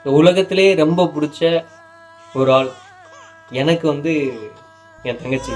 இந்த உலகத்திலே ரொம்ப பிடிச்ச ஒரு ஆள் எனக்கு வந்து என் தங்கச்சி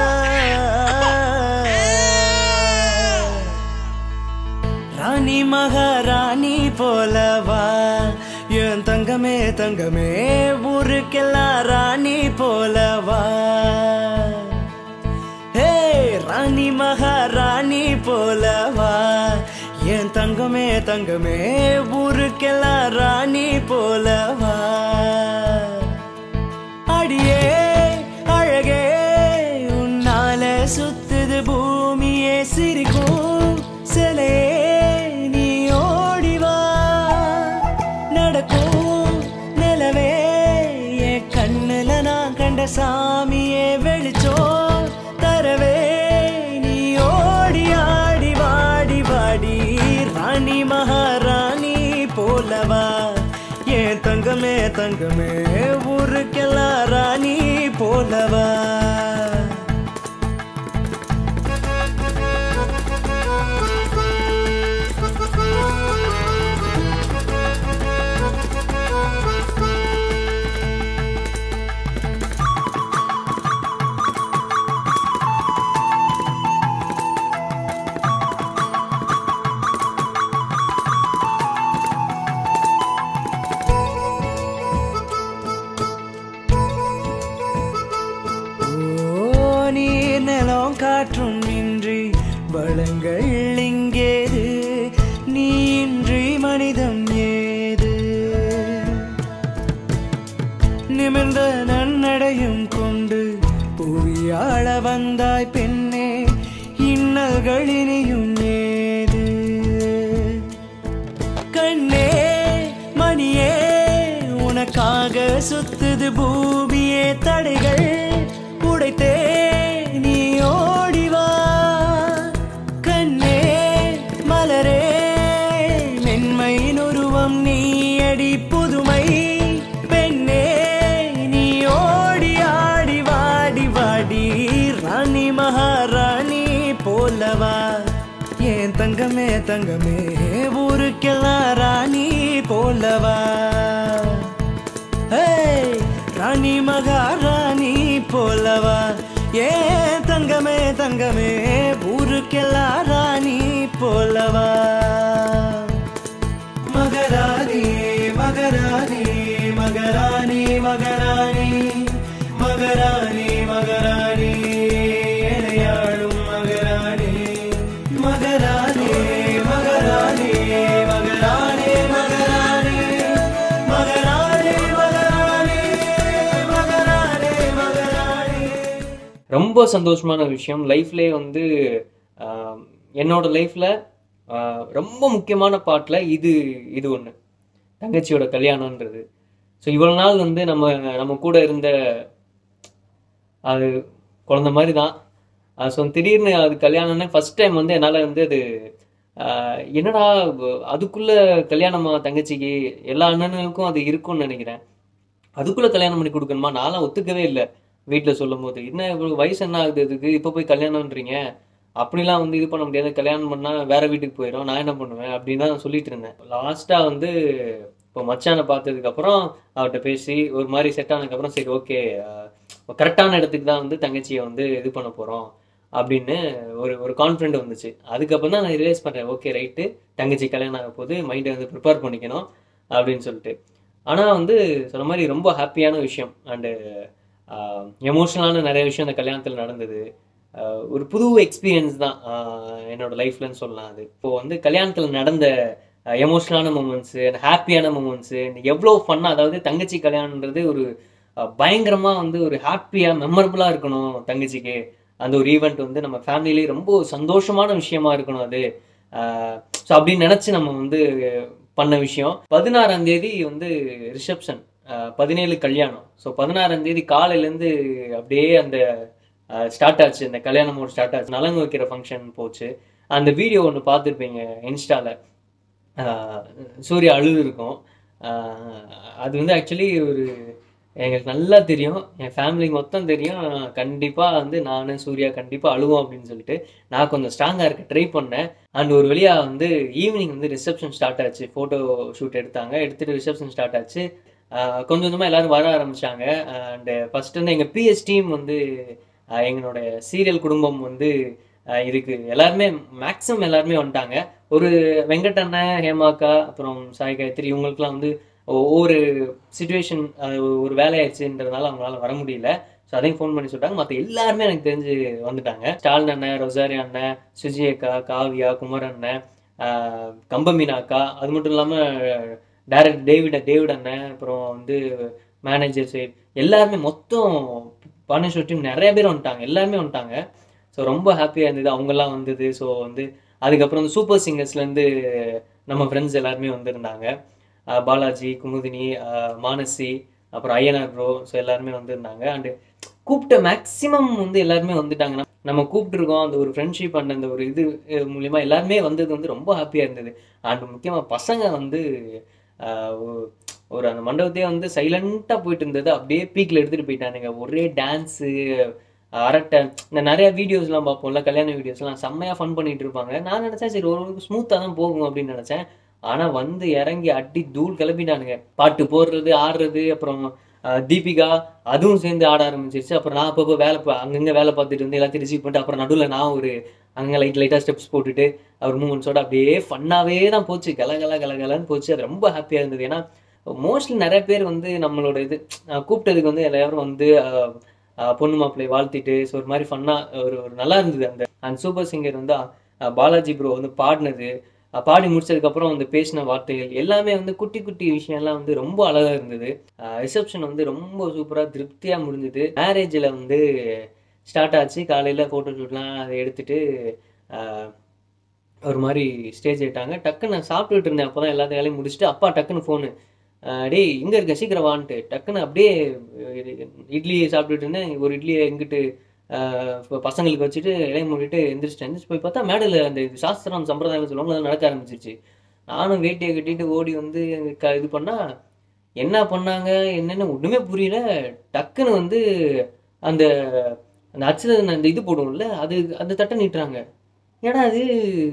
ராணி மகாராணி போலவா என் தங்கமே தங்கமே ஊருக்கெல்லாம் ராணி போலவா ஹே ராணி மகாராணி போலவா என் தங்கமே தங்கமே ஊருக்கெல்லாம் ராணி போலவா அடியே அழகே உன்னால சுத்துது பூமியே சிரிக்கும் சிலே நீ ஓடிவா நடக்கும் நிலவே என் கண்ணுல நான் கண்ட சாமியே வெளிச்சம் தரவே நீ ஓடி ஆடி வாடி வாடி ராணி மகாராணி போலவா என் தங்கமே தங்கமே ஊருக்கெல்லாம் ராணி போலவா ஓ நீர் நிலம் காற்றும் இன்றி வளங்கள் இங்கேது நீ இன்றி மனிதம் ஏது நிமிர்ந்த நன்னடையும் கொண்டு புவியாள வந்தாய் பெண்ணே இன்னல்கள் இனியும் ஏது கண்ணே மணியே உனக்காக சுத்துது பூமியே தடைகள் உடைத்தே நீ ஓடிவா கண்ணே மலரே மென்மையின் உருவம் நீ அடி புதுமை பெண்ணே நீ ஓடி ஆடி வாடி வாடி ராணி மகாராணி போலவா என் தங்கமே தங்கமே ஊருக்கெல்லாம் ராணி போலவா ஏய், ராணி மகாராணி போலவா ஏன் தங்கமே தங்கமே ஊருக்கெல்லாம் ராணி போலவா மகராணி மகராணி மகராணி மகராணி மகராணி மகராணி இணையாடும் மகராணி மகராணி மகராணி மகராணி மகராணி மகராணி மகராணி மகராணி மகராணி ரொம்ப சந்தோஷமான விஷயம் லைஃப்லேயே வந்து ஆஹ், என்னோட லைஃப்பில் ரொம்ப முக்கியமான பாட்டில் இது இது ஒன்று தங்கச்சியோட கல்யாணன்றது ஸோ இவ்வளோ நாள் வந்து நம்ம நம்ம கூட இருந்த அது குழந்த மாதிரி தான் ஸோ திடீர்னு அது கல்யாணம்னு ஃபர்ஸ்ட் டைம் வந்து என்னால் வந்து அது ஆஹ், என்னடா வ- அதுக்குள்ள கல்யாணமா தங்கச்சிக்கு எல்லா அண்ணனுக்கும் அது இருக்கும்னு நினைக்கிறேன் அதுக்குள்ள கல்யாணம் பண்ணி கொடுக்கணுமா நான்லாம் ஒத்துக்கவே இல்லை வீட்டில் சொல்லும் போது என்ன இவ்வளவு வயசு என்ன ஆகுது இதுக்கு இப்போ போய் கல்யாணம்ன்றீங்க அப்படிலாம் வந்து இது பண்ண முடியாது கல்யாணம் பண்ணா வேற வீட்டுக்கு போயிடும் நான் என்ன பண்ணுவேன் அப்படின்னு தான் சொல்லிட்டு இருந்தேன் லாஸ்டா வந்து இப்போ மச்சானை பார்த்ததுக்கு அப்புறம் அவர்கிட்ட பேசி ஒரு மாதிரி செட் ஆனதுக்கப்புறம் சரி ஓகே கரெக்டான இடத்துக்கு தான் வந்து தங்கச்சியை வந்து இது பண்ண போறோம் அப்படின்னு ஒரு ஒரு கான்ஃபிடென்ட் வந்துச்சு அதுக்கப்புறம் தான் நான் ரியலைஸ் பண்றேன் ஓகே ரைட்டு தங்கச்சி கல்யாணம் ஆக போது மைண்டை வந்து ப்ரிப்பேர் பண்ணிக்கணும் அப்படின்னு சொல்லிட்டு ஆனால் வந்து சொன்ன மாதிரி ரொம்ப ஹாப்பியான விஷயம் அண்டு எமோஷனலான நிறைய விஷயம் அந்த கல்யாணத்தில் நடந்தது ஆஹ் ஒரு புது எக்ஸ்பீரியன்ஸ் தான் ஆஹ் என்னோட லைஃப்லன்னு சொல்லலாம் அது இப்போ வந்து கல்யாணத்தில் நடந்த எமோஷனலான மூமெண்ட்ஸு ஹாப்பியான மூமெண்ட்ஸு எவ்வளோ ஃபன்னாக அதாவது தங்கச்சி கல்யாணன்றது ஒரு ஆஹ் பயங்கரமா வந்து ஒரு ஹாப்பியாக மெமரபுளாக இருக்கணும் தங்கச்சிக்கு அந்த ஒரு ஈவெண்ட் வந்து நம்ம ஃபேமிலியிலே ரொம்ப சந்தோஷமான விஷயமா இருக்கணும் அது ஸோ அப்படின்னு நினச்சி நம்ம வந்து பண்ண விஷயம் பதினாறாம் தேதி வந்து ரிசப்ஷன் பதினேழு கல்யாணம் ஸோ பதினாறாம் தேதி காலையிலேருந்து அப்படியே அந்த ஸ்டார்ட் ஆச்சு இந்த கல்யாணம் ஒரு ஸ்டார்ட் ஆச்சு நலங்கு வைக்கிற ஃபங்க்ஷன் போச்சு அந்த வீடியோ ஒன்று பார்த்துருப்பீங்க இன்ஸ்டாவில் சூர்யா அழுது இருக்கும் ஆஹ் அது வந்து ஆக்சுவலி ஒரு எங்களுக்கு நல்லா தெரியும் என் ஃபேமிலிக்கு மொத்தம் தெரியும் கண்டிப்பாக வந்து நான் சூர்யா கண்டிப்பாக அழுவோம் அப்படின்னு சொல்லிட்டு நான் கொஞ்சம் ஸ்ட்ராங்காக இருக்க ட்ரை பண்ணேன் அண்ட் ஒரு வழியாக வந்து ஈவினிங் வந்து ரிசப்ஷன் ஸ்டார்ட் ஆச்சு ஃபோட்டோ ஷூட் எடுத்தாங்க எடுத்துகிட்டு ரிசப்ஷன் ஸ்டார்ட் ஆச்சு ஆஹ் கொஞ்சம் கொஞ்சமாக எல்லாரும் வர ஆரம்பிச்சாங்க அண்டு ஃபர்ஸ்ட் வந்து எங்கள் பிஎஸ் டீம் வந்து ஆஹ் எங்களோட சீரியல் குடும்பம் வந்து ஆஹ் இதுக்கு எல்லாருமே மேக்ஸிமம் எல்லாருமே வந்துட்டாங்க ஒரு வெங்கட் அண்ணன் ஹேமாக்கா அப்புறம் சாய் காயத்ரி இவங்களுக்குலாம் வந்து ஒவ்வொரு சுச்சுவேஷன் ஒரு வேலையாச்சுன்றதுனால அவங்களால வர முடியல ஸோ அதையும் ஃபோன் பண்ணி சொல்லிட்டாங்க மற்ற எல்லாருமே எனக்கு தெரிஞ்சு வந்துட்டாங்க ஸ்டாலின் அண்ணன் ரொசாரி அண்ணன் சுஜி அக்கா காவியா குமர் அண்ணன் ஆஹ் கம்பமீனா அக்கா அது மட்டும் இல்லாமல் டேரக்ட் டேவிட் டேவிட் அண்ணன் அப்புறம் வந்து மேனேஜர் சைட் எல்லாருமே மொத்தம் பானேஸ்வர் டீம் நிறைய பேர் வந்துட்டாங்க எல்லாருமே வந்துட்டாங்க ஸோ ரொம்ப ஹாப்பியாக இருந்தது அவங்கெல்லாம் வந்தது ஸோ வந்து அதுக்கப்புறம் வந்து சூப்பர் சிங்கர்ஸ்லேருந்து நம்ம ஃப்ரெண்ட்ஸ் எல்லாருமே வந்திருந்தாங்க ஆஹ் பாலாஜி குமுதினி ஆஹ் மானசி அப்புறம் ஐயனார் ப்ரோ ஸோ எல்லாருமே வந்திருந்தாங்க அண்டு கூப்பிட்ட மேக்ஸிமம் வந்து எல்லாருமே வந்துட்டாங்க நம்ம கூப்பிட்டுருக்கோம் அந்த ஒரு ஃப்ரெண்ட்ஷிப் அண்ட் அந்த ஒரு இது அஹ் மூலியமா எல்லாருமே வந்தது வந்து ரொம்ப ஹாப்பியாக இருந்தது அண்ட் முக்கியமாக பசங்க வந்து ஆஹ் ஒ- ஒரு அந்த மண்டபத்தையே வந்து சைலண்ட்டாக போயிட்டு இருந்தது அப்படியே பீக்கில் எடுத்துகிட்டு போயிட்டானுங்க ஒரே டான்ஸு அரட்டை இந்த நிறைய வீடியோஸ்லாம் பார்ப்போம்ல கல்யாண வீடியோஸ்லாம் செம்மையாக ஃபன் பண்ணிட்டு இருப்பாங்க நான் நினச்சேன் சரி ஒரு ஸ்மூத்தாக தான் போகும் அப்படின்னு நினச்சேன் ஆனால் வந்து இறங்கி அடி தூள் கிளப்பிட்டானுங்க பாட்டு போடுறது ஆடுறது அப்புறம் ஆஹ் தீபிகா அதுவும் சேர்ந்து ஆட ஆரம்பிச்சிருச்சு அப்புறம் நான் அப்பப்போ வேலை பா அங்கங்கே வேலை பார்த்துட்டு வந்து எல்லாத்தையும் ரிசீவ் பண்ணிட்டு அப்புறம் நடுவில் நான் ஒரு அங்கே லைட் லைட்டாக ஸ்டெப்ஸ் போட்டுட்டு அவர் மூமெண்ட்ஸோட அப்படியே ஃபன்னாகவே தான் போச்சு கல கல கல கலன்னு போச்சு அது ரொம்ப ஹாப்பியாக இருந்தது ஏன்னா மோஸ்ட்லி நிறைய பேர் வந்து நம்மளோட இது ஆஹ் கூப்பிட்டதுக்கு வந்து எல்லாரும் வந்து ஆஹ் ஆஹ் பொண்ணு மாப்பிள்ளை வாழ்த்திட்டு ஸோ ஒரு மாதிரி ஃபன்னாக ஒரு ஒரு நல்லா இருந்தது அந்த அந்த சூப்பர் சிங்கர் வந்து ஆஹ் பாலாஜி ப்ரோ வந்து பாடினது ஆஹ் பாடி முடிச்சதுக்கப்புறம் வந்து பேசின வார்த்தைகள் எல்லாமே வந்து குட்டி குட்டி விஷயம்லாம் வந்து ரொம்ப அழகாக இருந்தது ரிசப்ஷன் வந்து ரொம்ப சூப்பராக திருப்தியாக முடிஞ்சது மேரேஜில் வந்து ஸ்டார்ட் ஆச்சு காலையில் ஃபோட்டோ ஷூட்லாம் அதை எடுத்துட்டு ஆஹ் ஒரு மாதிரி ஸ்டேஜ் ஏட்டாங்க டக்குன்னு நான் சாப்பிட்டுட்டு இருந்தேன் அப்போ தான் எல்லா வேலையும் முடிச்சுட்டு அப்பா டக்குன்னு ஃபோனு டேய் இங்கே இருக்க சீக்கிரம் வான்ட்டு டக்குன்னு அப்படியே அஹ் இட்லி சாப்பிட்டுட்டு இருந்தேன் ஒரு இட்லியை எங்கிட்டு ஆஹ் இப்ப பசங்களுக்கு வச்சுட்டு இலைய மூடிட்டு எந்திரிச்சிட்டேன் எந்திரிச்சு போய் பார்த்தா மேடையில் அந்த இது சாஸ்திரம் சம்பிரதாயம் சொல்லுவாங்க அதெல்லாம் நடக்க ஆரம்பிச்சிருச்சு நானும் வேட்டியை கட்டிட்டு ஓடி வந்து க இது பண்ணா என்ன பண்ணாங்க என்னன்னு ஒன்றுமே புரியல டக்குன்னு வந்து அந்த அந்த அச்சு அந்த இது போடுவோம்ல அது அந்த தட்டை நீட்டுறாங்க ஏன்னா அது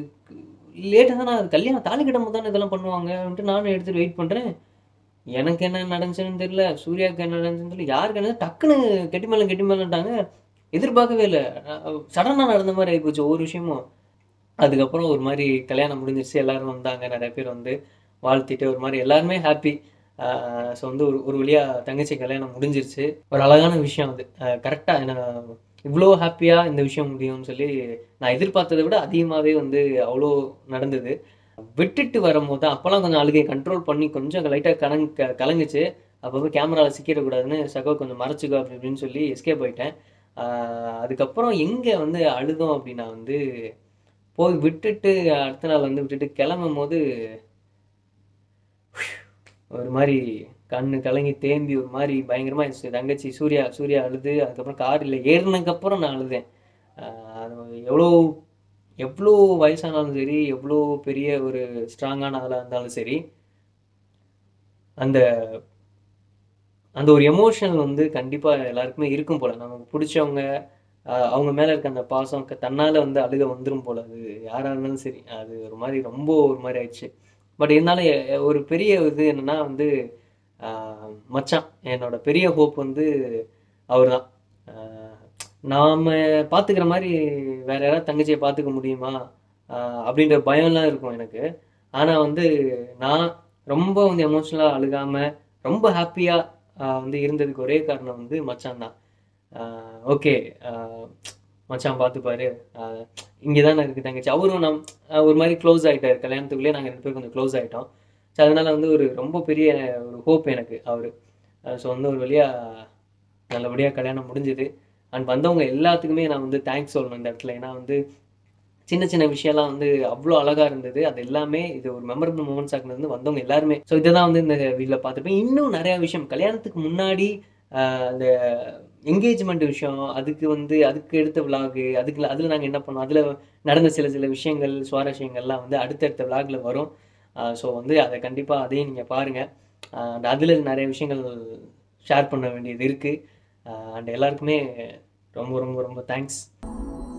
லேட்டாக தானே அது கல்யாணம் தாலி கட்டும் தானே இதெல்லாம் பண்ணுவாங்கன்ட்டு நானும் எடுத்துட்டு வெயிட் பண்ணுறேன் எனக்கு என்ன நடந்துச்சுன்னு தெரியல சூர்யாவுக்கு என்ன நடந்துச்சுன்னு தெரியல யாருக்கு என்ன டக்குன்னு கெட்டி மேலே கெட்டி மேலன்ட்டாங்க எதிர்பார்க்கவே இல்லை சடனாக நடந்த மாதிரி ஆகிப்போச்சு ஒவ்வொரு விஷயமும் அதுக்கப்புறம் ஒரு மாதிரி கல்யாணம் முடிஞ்சிருச்சு எல்லாரும் வந்தாங்க நிறைய பேர் வந்து வாழ்த்திட்டு ஒரு மாதிரி எல்லாருமே ஹாப்பி ஸோ வந்து ஒரு ஒரு வழியாக தங்கச்சி கல்யாணம் முடிஞ்சிருச்சு ஒரு அழகான விஷயம் அது கரெக்டாக என்ன இவ்வளோ ஹாப்பியாக இந்த விஷயம் முடியும்னு சொல்லி நான் எதிர்பார்த்ததை விட அதிகமாகவே வந்து அவ்வளோ நடந்தது விட்டுட்டு வரும்போது தான் அப்போல்லாம் கொஞ்சம் அழுகை கண்ட்ரோல் பண்ணி கொஞ்சம் லைட்டாக கலங் க- கலங்குச்சு அப்பப்போ கேமராவில் சிக்கிடக்கூடாதுன்னு சகோ கொஞ்சம் மறைச்சிக்கோ அப்படி இப்படின்னு சொல்லி எஸ்கேப் போயிட்டேன் ஆஹ் அதுக்கப்புறம் எங்கே வந்து அழுதோம் அப்படின்னா வந்து போய் விட்டுட்டு அடுத்த நாள் வந்து விட்டுட்டு கிளம்பும் போது ஒரு மாதிரி கண்ணு கலங்கி தேம்பி ஒரு மாதிரி பயங்கரமா இருந்துச்சு தங்கச்சி சூர்யா சூர்யா அழுது அதுக்கப்புறம் காரில் ஏறினதுக்கப்புறம் நான் அழுதேன் ஆஹ் அது எவ்வளோ எவ்வளோ வயசானாலும் சரி எவ்வளோ பெரிய ஒரு ஸ்ட்ராங்கான ஆளாக இருந்தாலும் சரி அந்த அந்த ஒரு எமோஷன் வந்து கண்டிப்பாக எல்லாருக்குமே இருக்கும் போல நமக்கு பிடிச்சவங்க ஆஹ் அவங்க மேலே இருக்க அந்த பாசம் க- தன்னால வந்து அழுக வந்துடும் போல அது யாராக இருந்தாலும் சரி அது ஒரு மாதிரி ரொம்ப ஒரு மாதிரி ஆயிடுச்சு பட் இருந்தாலும் எ- எ- ஒரு பெரிய இது என்னன்னா வந்து ஆஹ் மச்சான் என்னோட பெரிய ஹோப் வந்து அவர் தான் நாம பார்த்துக்கிற மாதிரி வேற யாராவது தங்கச்சியை பார்த்துக்க முடியுமா ஆஹ் அப்படின்ற பயம்லாம் இருக்கும் எனக்கு ஆனால் வந்து நான் ரொம்ப வந்து எமோஷ்னலாக அழுகாம ரொம்ப ஹாப்பியாக வந்து இருந்ததுக்கு ஒரே காரணம் வந்து மச்சான் தான் ஓகே மச்சான் பார்த்துப்பாரு இங்கே தானே இருக்குது தங்கச்சி அவரும் நம் ஆஹ் ஒரு மாதிரி க்ளோஸ் ஆகிட்டார் கல்யாணத்துக்குள்ளேயே நாங்கள் ரெண்டு பேரும் கொஞ்சம் க்ளோஸ் ஆகிட்டோம் ஸோ அதனால வந்து ஒரு ரொம்ப பெரிய ஒரு ஹோப் எனக்கு அவர் ஸோ வந்து ஒரு வழியாக நல்லபடியாக கல்யாணம் முடிஞ்சுது அண்ட் வந்தவங்க எல்லாத்துக்குமே நான் வந்து தேங்க்ஸ் சொல்லணும் இந்த இடத்துல ஏன்னா வந்து சின்ன சின்ன விஷயம்லாம் வந்து அவ்வளோ அழகா இருந்தது அது எல்லாமே இது ஒரு மெமரபிள் மூமெண்ட்ஸ் ஆகுனது வந்து வந்தவங்க எல்லாருமே ஸோ இதை தான் வந்து இந்த வீட்டில் பார்த்துருப்பேன் இன்னும் நிறைய விஷயம் கல்யாணத்துக்கு முன்னாடி ஆஹ், அந்த என்கேஜ்மெண்ட் விஷயம் அதுக்கு வந்து அதுக்கு எடுத்த விலாகு அதுக்கு அதில் நாங்கள் என்ன பண்ணோம் அதில் நடந்த சில சில விஷயங்கள் சுவாரஸ்யங்கள்லாம் வந்து அடுத்தடுத்த விலாகில் வரும் ஸோ வந்து அதை கண்டிப்பாக அதையும் நீங்கள் பாருங்கள் அதில் நிறைய விஷயங்கள் ஷேர் பண்ண வேண்டியது இருக்குது அண்ட் எல்லாருக்குமே ரொம்ப ரொம்ப ரொம்ப தேங்க்ஸ்